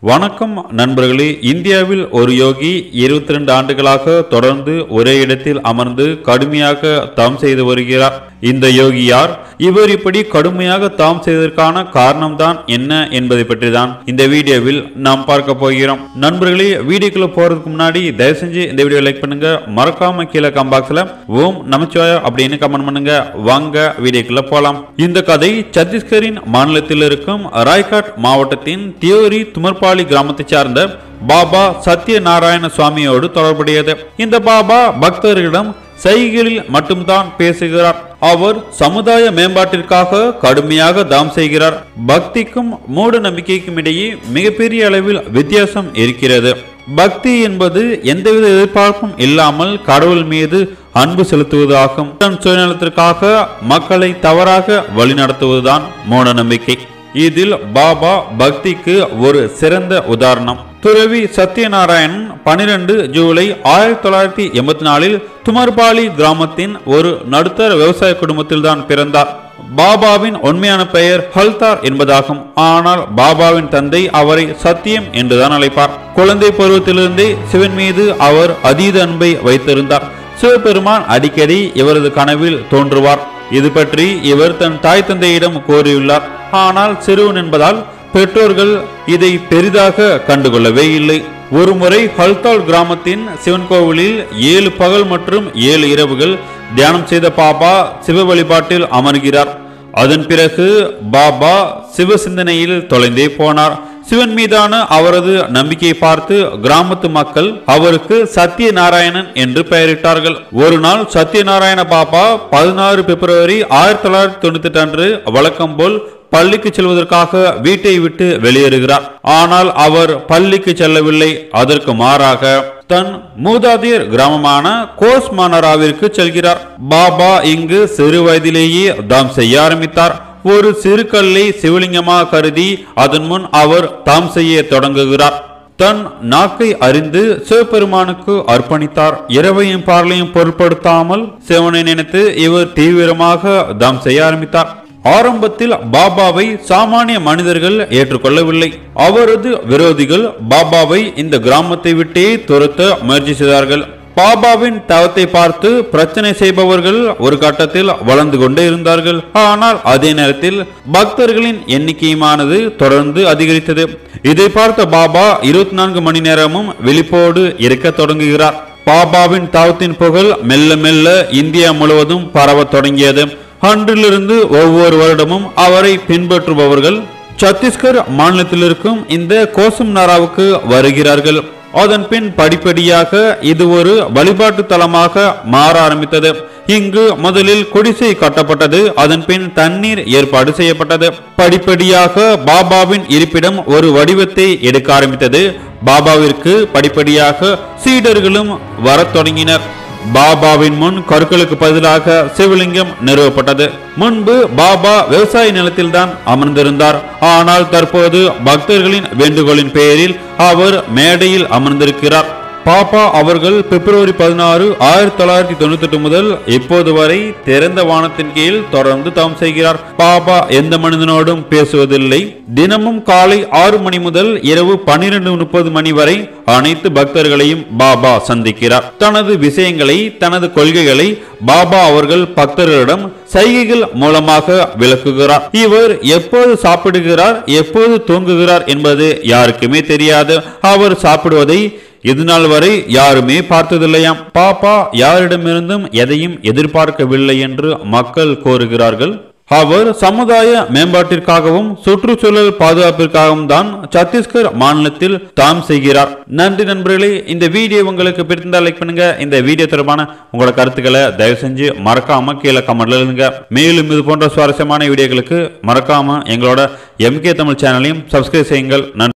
வணக்கம் நண்பர்களே இந்தியாவில் ஒரு யோகி 22 ஆண்டுகளாக தொடர்ந்து ஒரே இடத்தில் அமர்ந்து கடுமையாக தவம் செய்து வருகிறார் இந்த யோகி யார் இவர் இப்படி கடுமையாக தவம் செய்ததற்கான காரணம்தான் என்ன என்பதை பற்றி தான் இந்த வீடியோவில் நாம் பார்க்க போகிறோம் நண்பர்களே வீடியோக்குள்ள போறதுக்கு முன்னாடி தயவு செஞ்சு இந்த வீடியோ லைக் பண்ணுங்க மறக்காம கீழே கம்பாக்ஸ்ல ஓம் நமச்சிவாயா அப்படின்னு கமெண்ட் பண்ணுங்க வாங்க வீடியோக்குள்ள போலாம் இந்த கதை சத்தீஸ்கரின் மாநிலத்தில் இருக்கும் ராய்காட் மாவட்டத்தின் தியோரி துமர்பாலி கிராமத்தை சார்ந்த பாபா சத்யநாராயண சுவாமியோடு தொடர்புடையது இந்த பாபா பக்தர்களிடம் சைகைகளில் மட்டும்தான் பேசுகிறார் அவர் சமுதாய மேம்பாட்டிற்காக கடுமையாக தாம் செய்கிறார் பக்திக்கும் மூட நம்பிக்கைக்கும் இடையே மிகப்பெரிய அளவில் வித்தியாசம் இருக்கிறது பக்தி என்பது எந்தவித எதிர்பார்ப்பும் இல்லாமல் கடவுள் மீது அன்பு செலுத்துவதாகும் தன் சுயநலத்திற்காக மக்களை தவறாக வழிநடத்துவதுதான் மூட நம்பிக்கை இதில் பாபா பக்திக்கு ஒரு சிறந்த உதாரணம் துறவி சத்யநாராயணன் பனிரெண்டு ஜூலை ஆயிரத்தி தொள்ளாயிரத்தி எண்பத்தி நாலில் துமர்பாலி கிராமத்தின் ஒரு நடுத்தர விவசாய குடும்பத்தில் தான் பிறந்தார் பாபாவின் உண்மையான பெயர் ஹல்தார் என்பதாகும் ஆனால் பாபாவின் தந்தை அவரை சத்தியம் என்றுதான் அழைப்பார் குழந்தை பருவத்திலிருந்தே சிவன் மீது அவர் அதீத அன்பை வைத்திருந்தார் சிவபெருமான் அடிக்கடி இவரது கனவில் தோன்றுவார் இது பற்றி இவர் தன் தாய் தந்தையிடம் கோரியுள்ளார் ஆனால் சிறுவன் என்பதால் பெற்றோர்கள் இதை பெரிதாக கண்டுகொள்ளவே இல்லை ஒருமுறை ஹல்தால் கிராமத்தின் சிவன் கோவிலில் ஏழு பகல் மற்றும் ஏழு இரவுகள் தியானம் செய்த பாபா சிவ வழிபாட்டில் அமர்கிறார் அதன் பிறகு பாபா சிவ சிந்தனையில் தொலைந்தே போனார் சிவன் மீதான அவரது நம்பிக்கையை பார்த்து கிராமத்து மக்கள் அவருக்கு சத்யநாராயணன் என்று பெயரிட்டார்கள் ஒரு நாள் சத்யநாராயண பாபா பதினாறு பிப்ரவரி ஆயிரத்தி தொள்ளாயிரத்தி தொண்ணூத்தி எட்டு அன்று வழக்கம் போல் பள்ளிக்கு செல்வதற்காக வீட்டை விட்டு வெளியேறுகிறார் ஆனால் அவர் பள்ளிக்கு செல்லவில்லை அதற்கு மாறாக தன் மூதாதையர் கிராமமான கோஸ்மானராவிற்கு செல்கிறார் பாபா இங்கு சிறு வயதிலேயே தாம் செய்ய ஆரம்பித்தார் ஒரு சிறு கல்லை சிவலிங்கமாக கருதி அதன் முன் அவர் தாம் செய்ய தொடங்குகிறார் தன் நாக்கை அறிந்து சிவபெருமானுக்கு அர்ப்பணித்தார் இரவையும் பார்லையும் பொருட்படுத்தாமல் சிவனை நினைத்து இவர் தீவிரமாக தாம் செய்ய ஆரம்பித்தார் ஆரம்பத்தில் பாபாவை சாமானிய மனிதர்கள் ஏற்றுக்கொள்ளவில்லை அவரது விரோதிகள் பாபாவை இந்த கிராமத்தை விட்டே துரத்த முயற்சி செய்தார்கள் பாபாவின் தவத்தை பார்த்து பிரச்சனை செய்பவர்கள் ஒரு கட்டத்தில் வளர்ந்து கொண்டே இருந்தார்கள் ஆனால் அதே நேரத்தில் பக்தர்களின் எண்ணிக்கையுமானது தொடர்ந்து அதிகரித்தது இதை பார்த்த பாபா இருபத்தி நான்கு மணி நேரமும் விழிப்போடு இருக்க தொடங்குகிறார் பாபாவின் தவத்தின் புகழ் மெல்ல மெல்ல இந்தியா முழுவதும் பரவத் தொடங்கியது அன்றிலிருந்து ஒவ்வொரு வருடமும் அவரை பின்பற்றுபவர்கள் சத்தீஸ்கர் மாநிலத்தில் இருக்கும் இந்த கோசம் நாராவுக்கு வருகிறார்கள் அதன் பின் படிப்படியாக இது ஒரு வழிபாட்டு தலமாக மாற ஆரம்பித்தது இங்கு முதலில் குடிசை கட்டப்பட்டது அதன் பின் தண்ணீர் ஏற்பாடு செய்யப்பட்டது படிப்படியாக பாபாவின் இருப்பிடம் ஒரு வடிவத்தை எடுக்க ஆரம்பித்தது பாபாவிற்கு படிப்படியாக சீடர்களும் வரத் தொடங்கினர் பாபாவின் முன் கற்களுக்கு பதிலாக சிவலிங்கம் நிறுவப்பட்டது முன்பு பாபா விவசாய நிலத்தில் தான் அமர்ந்திருந்தார் ஆனால் தற்போது பக்தர்களின் வேண்டுகோளின் பெயரில் அவர் மேடையில் அமர்ந்திருக்கிறார் பாப்பா அவர்கள் பிப்ரவரி பதினாறு ஆயிரத்தி தொள்ளாயிரத்தி தொண்ணூத்தி எட்டு முதல் இப்போது வரை திறந்த வானத்தின் கீழ் தொடர்ந்து தவம் செய்கிறார் பாபா எந்த மனிதனோடும் பேசுவதில்லை தினமும் காலை ஆறு மணி முதல் இரவு பன்னிரண்டு முப்பது மணி வரை அனைத்து பக்தர்களையும் பாபா சந்திக்கிறார் தனது விஷயங்களை தனது கொள்கைகளை பாபா அவர்கள் பக்தர்களிடம் சைகைகள் மூலமாக விளக்குகிறார் இவர் எப்போது சாப்பிடுகிறார் எப்போது தூங்குகிறார் என்பது யாருக்குமே தெரியாது அவர் சாப்பிடுவதை இதுநாள் வரை யாருமே பார்த்ததில்லையாம் பாப்பா யாரிடமிருந்தும் எதையும் எதிர்பார்க்கவில்லை என்று மக்கள் கோருகிறார்கள் அவர் சமுதாய மேம்பாட்டிற்காகவும் சுற்றுச்சூழல் பாதுகாப்பிற்காகவும் தான் சத்தீஸ்கர் மாநிலத்தில் தாம் செய்கிறார் நன்றி நண்பர்களே இந்த வீடியோ உங்களுக்கு பிடித்திருந்தால் லைக் பண்ணுங்க இந்த வீடியோ தொடர்பான உங்களோட கருத்துக்களை தயவு செஞ்சு மறக்காம கீழே கமெண்ட்ல எழுதுங்க மேலும் இது போன்ற சுவாரஸ்யமான வீடியோக்களுக்கு மறக்காம எங்களோட எம்கே தமிழ் சேனலையும் சப்ஸ்கிரைப் செய்யுங்கள் நன்றி